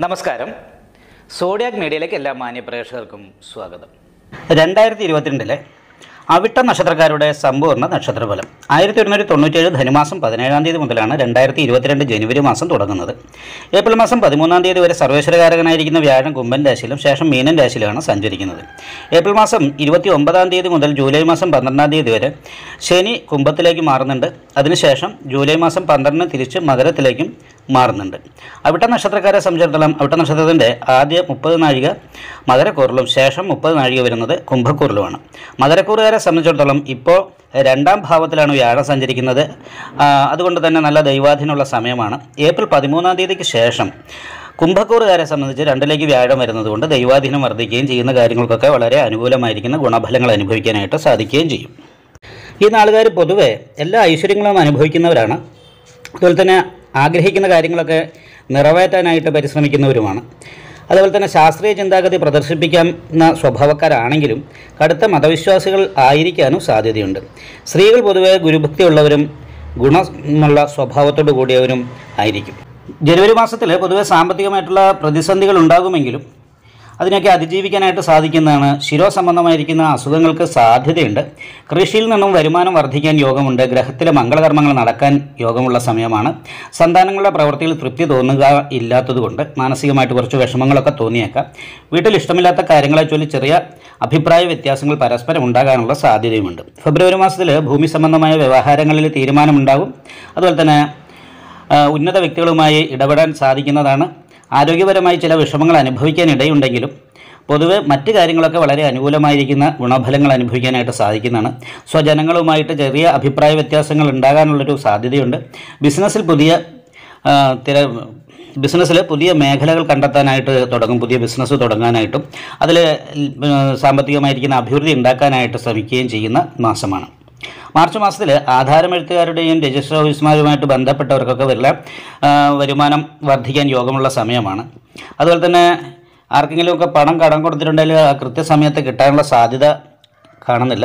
നമസ്കാരം സോഡിയാക് മീഡിയയിലേക്ക് എല്ലാ മാന്യ പ്രേക്ഷകർക്കും സ്വാഗതം രണ്ടായിരത്തി ഇരുപത്തിരണ്ടിലെ അവിട്ട നക്ഷത്രക്കാരുടെ സമ്പൂർണ്ണ നക്ഷത്രഫലം ആയിരത്തി ഒരുന്നൂറ്റി തൊണ്ണൂറ്റേഴ് ധനുമാസം പതിനേഴാം തീയതി മുതലാണ് രണ്ടായിരത്തി ഇരുപത്തിരണ്ട് ജനുവരി മാസം തുടങ്ങുന്നത് ഏപ്രിൽ മാസം പതിമൂന്നാം തീയതി വരെ സർവേശ്വരകാരകനായിരിക്കുന്ന വ്യാഴം കുംഭൻ രാശിയിലും ശേഷം മീനൻ രാശിയിലാണ് സഞ്ചരിക്കുന്നത് ഏപ്രിൽ മാസം ഇരുപത്തി ഒമ്പതാം തീയതി മുതൽ ജൂലൈ മാസം പന്ത്രണ്ടാം തീയതി വരെ ശനി കുംഭത്തിലേക്ക് മാറുന്നുണ്ട് അതിനുശേഷം ജൂലൈ മാസം പന്ത്രണ്ടിന് തിരിച്ച് മകരത്തിലേക്കും മാറുന്നുണ്ട് അവിട്ട നക്ഷത്രക്കാരെ സംബന്ധിച്ചിടത്തോളം അവിട്ട നക്ഷത്രത്തിൻ്റെ ആദ്യ മുപ്പത് നാഴിക മകരക്കൂറിലും ശേഷം മുപ്പത് നാഴിക വരുന്നത് കുംഭക്കൂറിലുമാണ് മകരക്കൂറുകാരെ സംബന്ധിച്ചിടത്തോളം ഇപ്പോൾ രണ്ടാം ഭാവത്തിലാണ് വ്യാഴം സഞ്ചരിക്കുന്നത് ആ, അതുകൊണ്ട് തന്നെ നല്ല ദൈവാധീനമുള്ള സമയമാണ് ഏപ്രിൽ പതിമൂന്നാം തീയതിക്ക് ശേഷം കുംഭക്കൂറുകാരെ സംബന്ധിച്ച് രണ്ടിലേക്ക് വ്യാഴം വരുന്നതുകൊണ്ട് ദൈവാധീനം വർദ്ധിക്കുകയും ചെയ്യുന്ന കാര്യങ്ങൾക്കൊക്കെ വളരെ അനുകൂലമായിരിക്കുന്ന ഗുണഫലങ്ങൾ അനുഭവിക്കാനായിട്ട് സാധിക്കുകയും ചെയ്യും ഈ നാളുകാർ പൊതുവെ എല്ലാ ഐശ്വര്യങ്ങളും അനുഭവിക്കുന്നവരാണ് അതുപോലെ തന്നെ ആഗ്രഹിക്കുന്ന കാര്യങ്ങളൊക്കെ നിറവേറ്റാനായിട്ട് പരിശ്രമിക്കുന്നവരുമാണ് അതുപോലെ തന്നെ ശാസ്ത്രീയ ചിന്താഗതി പ്രദർശിപ്പിക്കുന്ന സ്വഭാവക്കാരാണെങ്കിലും കടുത്ത മതവിശ്വാസികൾ ആയിരിക്കാനും സാധ്യതയുണ്ട് സ്ത്രീകൾ പൊതുവെ ഗുരുഭക്തിയുള്ളവരും ഗുണമുള്ള സ്വഭാവത്തോടു കൂടിയവരും ആയിരിക്കും ജനുവരി മാസത്തിൽ പൊതുവെ സാമ്പത്തികമായിട്ടുള്ള പ്രതിസന്ധികൾ ഉണ്ടാകുമെങ്കിലും അതിനൊക്കെ അതിജീവിക്കാനായിട്ട് സാധിക്കുന്നതാണ് ശിരോ സംബന്ധമായിരിക്കുന്ന അസുഖങ്ങൾക്ക് സാധ്യതയുണ്ട് കൃഷിയിൽ നിന്നും വരുമാനം വർദ്ധിക്കാൻ യോഗമുണ്ട് ഗ്രഹത്തിലെ മംഗളകർമ്മങ്ങൾ നടക്കാൻ യോഗമുള്ള സമയമാണ് സന്താനങ്ങളുടെ പ്രവൃത്തിയിൽ തൃപ്തി തോന്നുക ഇല്ലാത്തതുകൊണ്ട് മാനസികമായിട്ട് കുറച്ച് വിഷമങ്ങളൊക്കെ തോന്നിയേക്കാം വീട്ടിൽ ഇഷ്ടമില്ലാത്ത കാര്യങ്ങളെ ചൊല്ലി ചെറിയ അഭിപ്രായ വ്യത്യാസങ്ങൾ പരസ്പരം ഉണ്ടാകാനുള്ള സാധ്യതയുമുണ്ട് ഫെബ്രുവരി മാസത്തിൽ ഭൂമി സംബന്ധമായ വ്യവഹാരങ്ങളിൽ തീരുമാനമുണ്ടാകും അതുപോലെ തന്നെ ആ, ഉന്നത വ്യക്തികളുമായി ഇടപെടാൻ സാധിക്കുന്നതാണ് ആരോഗ്യപരമായി ചില വിഷമങ്ങൾ അനുഭവിക്കാൻ ഇടയുണ്ടെങ്കിലും പൊതുവെ മറ്റ് കാര്യങ്ങളൊക്കെ വളരെ അനുകൂലമായിരിക്കുന്ന ഗുണഫലങ്ങൾ അനുഭവിക്കാനായിട്ട് സാധിക്കുന്നതാണ് സ്വജനങ്ങളുമായിട്ട് ചെറിയ അഭിപ്രായ വ്യത്യാസങ്ങൾ ഉണ്ടാകാനുള്ളൊരു സാധ്യതയുണ്ട് ബിസിനസ്സിൽ പുതിയ ആ, തിര ബിസിനസ്സിൽ പുതിയ മേഖലകൾ കണ്ടെത്താനായിട്ട് തുടങ്ങും പുതിയ ബിസിനസ് തുടങ്ങാനായിട്ടും അതിൽ സാമ്പത്തികമായിരിക്കുന്ന അഭിവൃദ്ധി ഉണ്ടാക്കാനായിട്ട് ശ്രമിക്കുകയും ചെയ്യുന്ന മാസമാണ് മാർച്ച് മാസത്തിൽ ആധാരമെഴുത്തുകാരുടെയും രജിസ്റ്റർ ഓഫീസുമാരുമായിട്ട് ബന്ധപ്പെട്ടവർക്കൊക്കെ വല്ല ആ, വരുമാനം വർദ്ധിക്കാൻ യോഗമുള്ള സമയമാണ് അതുപോലെ തന്നെ ആർക്കെങ്കിലുമൊക്കെ പണം കടം കൊടുത്തിട്ടുണ്ടെങ്കിൽ ആ കൃത്യസമയത്ത് കിട്ടാനുള്ള സാധ്യത കാണുന്നില്ല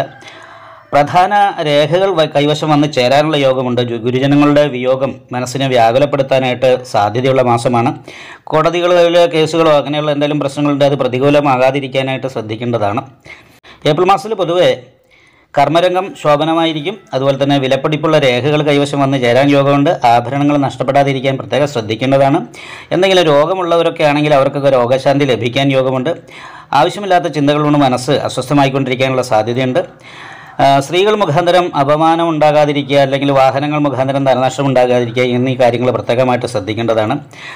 പ്രധാന രേഖകൾ വ- കൈവശം വന്ന് ചേരാനുള്ള യോഗമുണ്ട് ജു- ഗുരുജനങ്ങളുടെ വിയോഗം മനസ്സിനെ വ്യാകുലപ്പെടുത്താനായിട്ട് സാധ്യതയുള്ള മാസമാണ് കോടതികളിലെ കേസുകളോ അങ്ങനെയുള്ള എന്തെങ്കിലും പ്രശ്നങ്ങളുണ്ട് അത് പ്രതികൂലമാകാതിരിക്കാനായിട്ട് ശ്രദ്ധിക്കേണ്ടതാണ് ഏപ്രിൽ മാസത്തിൽ പൊതുവെ കർമ്മരംഗം ശോഭനമായിരിക്കും അതുപോലെ തന്നെ വിലപിടിപ്പുള്ള രേഖകൾ കൈവശം വന്ന് ചേരാൻ യോഗമുണ്ട് ആഭരണങ്ങൾ നഷ്ടപ്പെടാതിരിക്കാൻ പ്രത്യേകം ശ്രദ്ധിക്കേണ്ടതാണ് എന്തെങ്കിലും രോഗമുള്ളവരൊക്കെ ആണെങ്കിൽ അവർക്കൊക്കെ രോഗശാന്തി ലഭിക്കാൻ യോഗമുണ്ട് ആവശ്യമില്ലാത്ത ചിന്തകൾ കൊണ്ട് മനസ്സ് അസ്വസ്ഥമായിക്കൊണ്ടിരിക്കാനുള്ള സാധ്യതയുണ്ട് ആ, സ്ത്രീകൾ മുഖാന്തരം അപമാനം ഉണ്ടാകാതിരിക്കുക അല്ലെങ്കിൽ വാഹനങ്ങൾ മുഖാന്തരം ധനനഷ്ടം ഉണ്ടാകാതിരിക്കുക എന്നീ കാര്യങ്ങൾ പ്രത്യേകമായിട്ട് ശ്രദ്ധിക്കേണ്ടതാണ്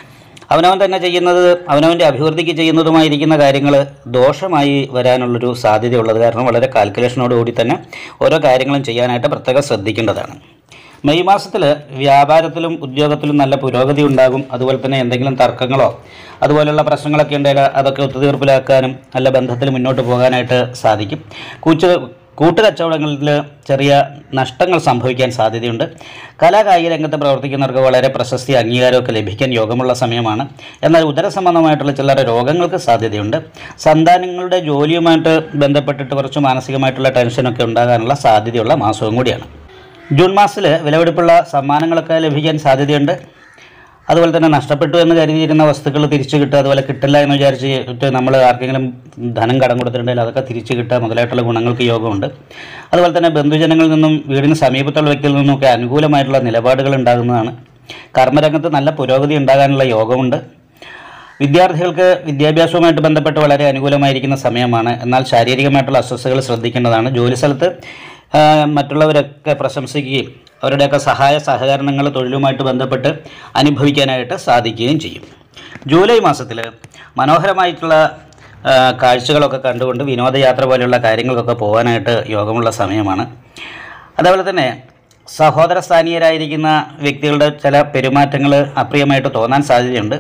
അവനവൻ തന്നെ ചെയ്യുന്നത് അവനവൻ്റെ അഭിവൃദ്ധിക്ക് ചെയ്യുന്നതുമായിരിക്കുന്ന കാര്യങ്ങൾ ദോഷമായി വരാനുള്ളൊരു സാധ്യതയുള്ളത് കാരണം വളരെ കാൽക്കുലേഷനോടുകൂടി തന്നെ ഓരോ കാര്യങ്ങളും ചെയ്യാനായിട്ട് പ്രത്യേകം ശ്രദ്ധിക്കേണ്ടതാണ് മെയ് മാസത്തിൽ വ്യാപാരത്തിലും ഉദ്യോഗത്തിലും നല്ല പുരോഗതി ഉണ്ടാകും അതുപോലെ തന്നെ എന്തെങ്കിലും തർക്കങ്ങളോ അതുപോലെയുള്ള പ്രശ്നങ്ങളൊക്കെ ഉണ്ടെങ്കിൽ അതൊക്കെ ഒത്തുതീർപ്പിലാക്കാനും നല്ല ബന്ധത്തിൽ മുന്നോട്ട് പോകാനായിട്ട് സാധിക്കും കൂച്ച് കൂട്ടുകച്ചവടങ്ങളിൽ ചെറിയ നഷ്ടങ്ങൾ സംഭവിക്കാൻ സാധ്യതയുണ്ട് കലാകായിക രംഗത്ത് പ്രവർത്തിക്കുന്നവർക്ക് വളരെ പ്രശസ്തി അംഗീകാരമൊക്കെ ലഭിക്കാൻ യോഗമുള്ള സമയമാണ് എന്നാൽ ഉദര സംബന്ധമായിട്ടുള്ള ചില്ലറ രോഗങ്ങൾക്ക് സാധ്യതയുണ്ട് സന്താനങ്ങളുടെ ജോലിയുമായിട്ട് ബന്ധപ്പെട്ടിട്ട് കുറച്ച് മാനസികമായിട്ടുള്ള ടെൻഷനൊക്കെ ഉണ്ടാകാനുള്ള സാധ്യതയുള്ള മാസവും കൂടിയാണ് ജൂൺ മാസത്തിൽ വിലപിടിപ്പുള്ള സമ്മാനങ്ങളൊക്കെ ലഭിക്കാൻ സാധ്യതയുണ്ട് അതുപോലെ തന്നെ നഷ്ടപ്പെട്ടു എന്ന് കരുതിയിരുന്ന വസ്തുക്കൾ തിരിച്ചു കിട്ടുക അതുപോലെ കിട്ടില്ല എന്ന് വിചാരിച്ച് നമ്മൾ ആർക്കെങ്കിലും ധനം കടം കൊടുത്തിട്ടുണ്ടെങ്കിൽ അതൊക്കെ തിരിച്ചു കിട്ടുക മുതലായിട്ടുള്ള ഗുണങ്ങൾക്ക് യോഗമുണ്ട് അതുപോലെ തന്നെ ബന്ധുജനങ്ങളിൽ നിന്നും വീടിന് സമീപത്തുള്ള വ്യക്തിയിൽ നിന്നുമൊക്കെ അനുകൂലമായിട്ടുള്ള നിലപാടുകൾ ഉണ്ടാകുന്നതാണ് കർമ്മരംഗത്ത് നല്ല പുരോഗതി ഉണ്ടാകാനുള്ള യോഗമുണ്ട് വിദ്യാർത്ഥികൾക്ക് വിദ്യാഭ്യാസവുമായിട്ട് ബന്ധപ്പെട്ട് വളരെ അനുകൂലമായിരിക്കുന്ന സമയമാണ് എന്നാൽ ശാരീരികമായിട്ടുള്ള അസ്വസ്ഥതകൾ ശ്രദ്ധിക്കേണ്ടതാണ് ജോലി സ്ഥലത്ത് ആ, മറ്റുള്ളവരൊക്കെ പ്രശംസിക്കുകയും അവരുടെയൊക്കെ സഹായ സഹകരണങ്ങൾ തൊഴിലുമായിട്ട് ബന്ധപ്പെട്ട് അനുഭവിക്കാനായിട്ട് സാധിക്കുകയും ചെയ്യും ജൂലൈ മാസത്തിൽ മനോഹരമായിട്ടുള്ള ആ, കാഴ്ചകളൊക്കെ കണ്ടുകൊണ്ട് വിനോദയാത്ര പോലെയുള്ള കാര്യങ്ങൾക്കൊക്കെ പോകാനായിട്ട് യോഗമുള്ള സമയമാണ് അതേപോലെ തന്നെ സഹോദര സ്ഥാനീയരായിരിക്കുന്ന വ്യക്തികളുടെ ചില പെരുമാറ്റങ്ങൾ അപ്രിയമായിട്ട് തോന്നാൻ സാധ്യതയുണ്ട്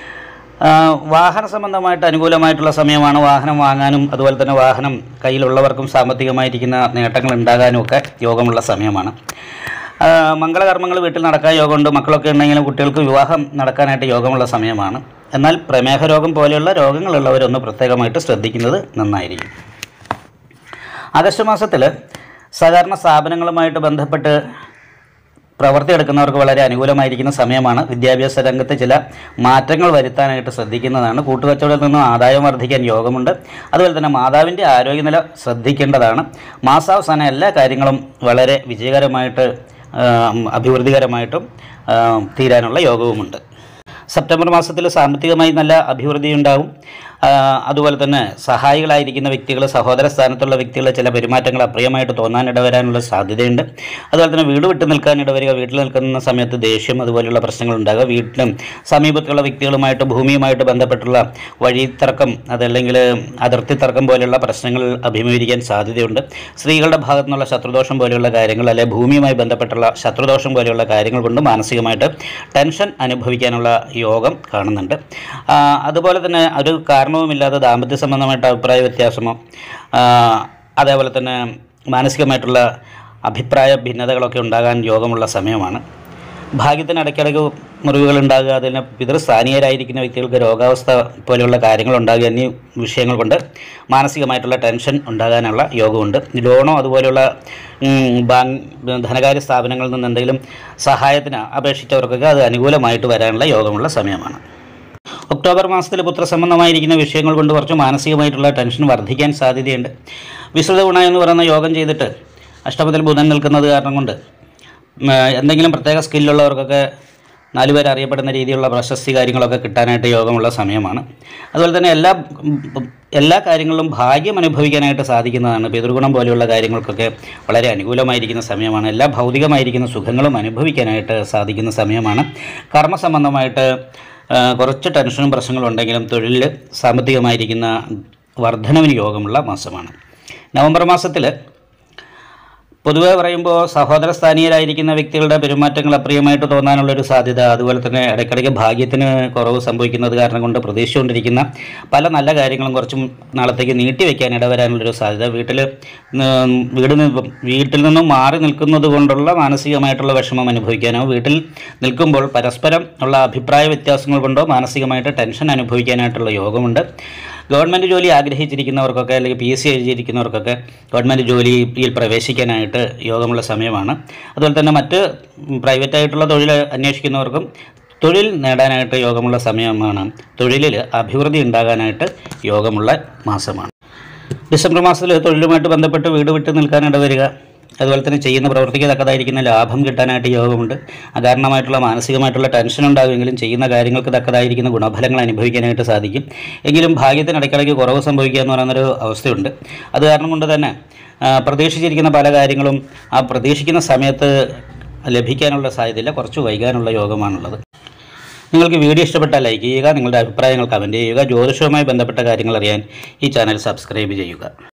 ആ, വാഹന സംബന്ധമായിട്ട് അനുകൂലമായിട്ടുള്ള സമയമാണ് വാഹനം വാങ്ങാനും അതുപോലെ തന്നെ വാഹനം കയ്യിലുള്ളവർക്കും സാമ്പത്തികമായിരിക്കുന്ന നേട്ടങ്ങൾ ഉണ്ടാകാനും ഒക്കെ യോഗമുള്ള സമയമാണ് ആ, മംഗളകർമ്മങ്ങൾ വീട്ടിൽ നടക്കാൻ യോഗമുണ്ട് മക്കളൊക്കെ ഉണ്ടെങ്കിലും കുട്ടികൾക്ക് വിവാഹം നടക്കാനായിട്ട് യോഗമുള്ള സമയമാണ് എന്നാൽ പ്രമേഹ രോഗം പോലെയുള്ള രോഗങ്ങളുള്ളവരൊന്ന് പ്രത്യേകമായിട്ട് ശ്രദ്ധിക്കുന്നത് നന്നായിരിക്കും ആഗസ്റ്റ് മാസത്തിൽ സഹകരണ സ്ഥാപനങ്ങളുമായിട്ട് ബന്ധപ്പെട്ട് പ്രവർത്തിയെടുക്കുന്നവർക്ക് വളരെ അനുകൂലമായിരിക്കുന്ന സമയമാണ് വിദ്യാഭ്യാസ രംഗത്ത് ചില മാറ്റങ്ങൾ വരുത്താനായിട്ട് ശ്രദ്ധിക്കുന്നതാണ് കൂട്ടുകച്ചവടത്തിൽ നിന്നും ആദായം വർദ്ധിക്കാൻ യോഗമുണ്ട് അതുപോലെ തന്നെ മാതാവിൻ്റെ ആരോഗ്യനില ശ്രദ്ധിക്കേണ്ടതാണ് മാസാവസാനം എല്ലാ കാര്യങ്ങളും വളരെ വിജയകരമായിട്ട് ആ, അഭിവൃദ്ധികരമായിട്ടും ആ, തീരാനുള്ള യോഗവുമുണ്ട് സെപ്റ്റംബർ മാസത്തിൽ സാമ്പത്തികമായി നല്ല അഭിവൃദ്ധി ഉണ്ടാകും ആ, അതുപോലെ തന്നെ സഹായികളായിരിക്കുന്ന വ്യക്തികൾ സഹോദര സ്ഥാനത്തുള്ള വ്യക്തികളെ ചില പെരുമാറ്റങ്ങൾ അപ്രിയമായിട്ട് തോന്നാൻ ഇടവരാനുള്ള സാധ്യതയുണ്ട് അതുപോലെ തന്നെ വീട് വിട്ട് നിൽക്കാൻ ഇടവരിക വീട്ടിൽ നിൽക്കുന്ന സമയത്ത് ദേഷ്യം അതുപോലെയുള്ള പ്രശ്നങ്ങൾ ഉണ്ടാകുക വീട്ടിലും സമീപത്തുള്ള വ്യക്തികളുമായിട്ട് ഭൂമിയുമായിട്ട് ബന്ധപ്പെട്ടുള്ള വഴിത്തർക്കം അതല്ലെങ്കിൽ അതിർത്തി തർക്കം പോലെയുള്ള പ്രശ്നങ്ങൾ അഭിമുഖീകരിക്കാൻ സാധ്യതയുണ്ട് സ്ത്രീകളുടെ ഭാഗത്തു നിന്നുള്ള ശത്രുദോഷം പോലെയുള്ള കാര്യങ്ങൾ അല്ലെങ്കിൽ ഭൂമിയുമായി ബന്ധപ്പെട്ടുള്ള ശത്രുദോഷം പോലെയുള്ള കാര്യങ്ങൾ കൊണ്ട് മാനസികമായിട്ട് ടെൻഷൻ അനുഭവിക്കാനുള്ള യോഗം കാണുന്നുണ്ട് ആ, അതുപോലെ തന്നെ ഒരു കാരണവുമില്ലാതെ ദാമ്പത്യ സംബന്ധമായിട്ട് അഭിപ്രായ വ്യത്യാസമോ ആ, അതേപോലെ തന്നെ മാനസികമായിട്ടുള്ള അഭിപ്രായ ഭിന്നതകളൊക്കെ ഉണ്ടാകാൻ യോഗമുള്ള സമയമാണ് ഭാഗ്യത്തിന് ഇടയ്ക്കിടയ്ക്ക് മുറിവുകൾ ഉണ്ടാകുക അതിന് പിതൃസ്ഥാനീയരായിരിക്കുന്ന വ്യക്തികൾക്ക് രോഗാവസ്ഥ പോലെയുള്ള കാര്യങ്ങൾ ഉണ്ടാകുക എന്നീ വിഷയങ്ങൾ കൊണ്ട് മാനസികമായിട്ടുള്ള ടെൻഷൻ ഉണ്ടാകാനുള്ള യോഗമുണ്ട് ലോണോ അതുപോലെയുള്ള ഉം, ബാങ്ക് ധനകാര്യ സ്ഥാപനങ്ങളിൽ നിന്ന് എന്തെങ്കിലും സഹായത്തിന് അപേക്ഷിച്ചവർക്കൊക്കെ അത് അനുകൂലമായിട്ട് വരാനുള്ള യോഗമുള്ള സമയമാണ് ഒക്ടോബർ മാസത്തിൽ പുത്രസംബന്ധമായിരിക്കുന്ന വിഷയങ്ങൾ കൊണ്ട് കുറച്ച് മാനസികമായിട്ടുള്ള ടെൻഷൻ വർദ്ധിക്കാൻ സാധ്യതയുണ്ട് വിശ്രുത ഗുണ എന്ന് പറയുന്ന യോഗം ചെയ്തിട്ട് അഷ്ടമത്തിൽ ബുധൻ നിൽക്കുന്നത് കാരണം കൊണ്ട് ഉം, എന്തെങ്കിലും പ്രത്യേക സ്കില്ലുള്ളവർക്കൊക്കെ നാലുപേർ അറിയപ്പെടുന്ന രീതിയിലുള്ള പ്രശസ്തി കാര്യങ്ങളൊക്കെ കിട്ടാനായിട്ട് യോഗമുള്ള സമയമാണ് അതുപോലെ തന്നെ എല്ലാ ഉം, എല്ലാ കാര്യങ്ങളിലും ഭാഗ്യം അനുഭവിക്കാനായിട്ട് സാധിക്കുന്നതാണ് പിതൃഗുണം പോലെയുള്ള കാര്യങ്ങൾക്കൊക്കെ വളരെ അനുകൂലമായിരിക്കുന്ന സമയമാണ് എല്ലാ ഭൗതികമായിരിക്കുന്ന സുഖങ്ങളും അനുഭവിക്കാനായിട്ട് സാധിക്കുന്ന സമയമാണ് കർമ്മസംബന്ധമായിട്ട് ആ, കുറച്ച് ടെൻഷനും പ്രശ്നങ്ങളും ഉണ്ടെങ്കിലും തൊഴിലിൽ സാമ്പത്തികമായിരിക്കുന്ന വർധനവിന് യോഗമുള്ള മാസമാണ് നവംബർ മാസത്തിൽ പൊതുവെ പറയുമ്പോൾ സഹോദര സ്ഥാനീയരായിരിക്കുന്ന വ്യക്തികളുടെ പെരുമാറ്റങ്ങൾ അപ്രിയമായിട്ട് തോന്നാനുള്ളൊരു സാധ്യത അതുപോലെ തന്നെ ഇടയ്ക്കിടയ്ക്ക് ഭാഗ്യത്തിന് കുറവ് സംഭവിക്കുന്നത് കാരണം കൊണ്ട് പ്രതീക്ഷിച്ചുകൊണ്ടിരിക്കുന്ന പല നല്ല കാര്യങ്ങളും കുറച്ചും നാളത്തേക്ക് നീട്ടിവെക്കാൻ ഇടവരാനുള്ളൊരു സാധ്യത വീട്ടിൽ വീട് നി- വീട്ടിൽ നിന്നും മാറി നിൽക്കുന്നത് കൊണ്ടുള്ള മാനസികമായിട്ടുള്ള വിഷമം അനുഭവിക്കാനോ വീട്ടിൽ നിൽക്കുമ്പോൾ പരസ്പരം ഉള്ള അഭിപ്രായ വ്യത്യാസങ്ങൾ കൊണ്ടോ മാനസികമായിട്ട് ടെൻഷൻ അനുഭവിക്കാനായിട്ടുള്ള യോഗമുണ്ട് ഗവൺമെൻറ് ജോലി ആഗ്രഹിച്ചിരിക്കുന്നവർക്കൊക്കെ അല്ലെങ്കിൽ പി എസ് സി എഴുതിയിരിക്കുന്നവർക്കൊക്കെ ഗവൺമെൻറ് ജോലിയിൽ പ്രവേശിക്കാനായിട്ട് യോഗമുള്ള സമയമാണ് അതുപോലെ തന്നെ മറ്റ് പ്രൈവറ്റ് ആയിട്ടുള്ള തൊഴിൽ അന്വേഷിക്കുന്നവർക്കും തൊഴിൽ നേടാനായിട്ട് യോഗമുള്ള സമയമാണ് തൊഴിലിൽ അഭിവൃദ്ധി ഉണ്ടാകാനായിട്ട് യോഗമുള്ള മാസമാണ് ഡിസംബർ മാസത്തിൽ തൊഴിലുമായിട്ട് ബന്ധപ്പെട്ട് വീട് വിട്ട് നിൽക്കാനിട വരിക അതുപോലെ തന്നെ ചെയ്യുന്ന പ്രവൃത്തിക്ക് തക്കതായിരിക്കുന്ന ലാഭം കിട്ടാനായിട്ട് യോഗമുണ്ട് അകാരണമായിട്ടുള്ള മാനസികമായിട്ടുള്ള ടെൻഷൻ ഉണ്ടാകുമെങ്കിലും ചെയ്യുന്ന കാര്യങ്ങൾക്ക് തക്കതായിരിക്കുന്ന ഗുണഫലങ്ങൾ അനുഭവിക്കാനായിട്ട് സാധിക്കും എങ്കിലും ഭാഗ്യത്തിന് ഇടയ്ക്കിടയ്ക്ക് കുറവ് സംഭവിക്കുക എന്ന് പറയുന്നൊരു അവസ്ഥയുണ്ട് അത് കാരണം കൊണ്ട് തന്നെ ആ, പ്രതീക്ഷിച്ചിരിക്കുന്ന പല കാര്യങ്ങളും ആ പ്രതീക്ഷിക്കുന്ന സമയത്ത് ലഭിക്കാനുള്ള സാധ്യതയില്ല കുറച്ച് വൈകാനുള്ള യോഗമാണുള്ളത് നിങ്ങൾക്ക് വീഡിയോ ഇഷ്ടപ്പെട്ടാൽ ലൈക്ക് ചെയ്യുക നിങ്ങളുടെ അഭിപ്രായങ്ങൾ കമൻറ്റ് ചെയ്യുക ജ്യോതിഷവുമായി ബന്ധപ്പെട്ട കാര്യങ്ങൾ അറിയാൻ ഈ ചാനൽ സബ്സ്ക്രൈബ് ചെയ്യുക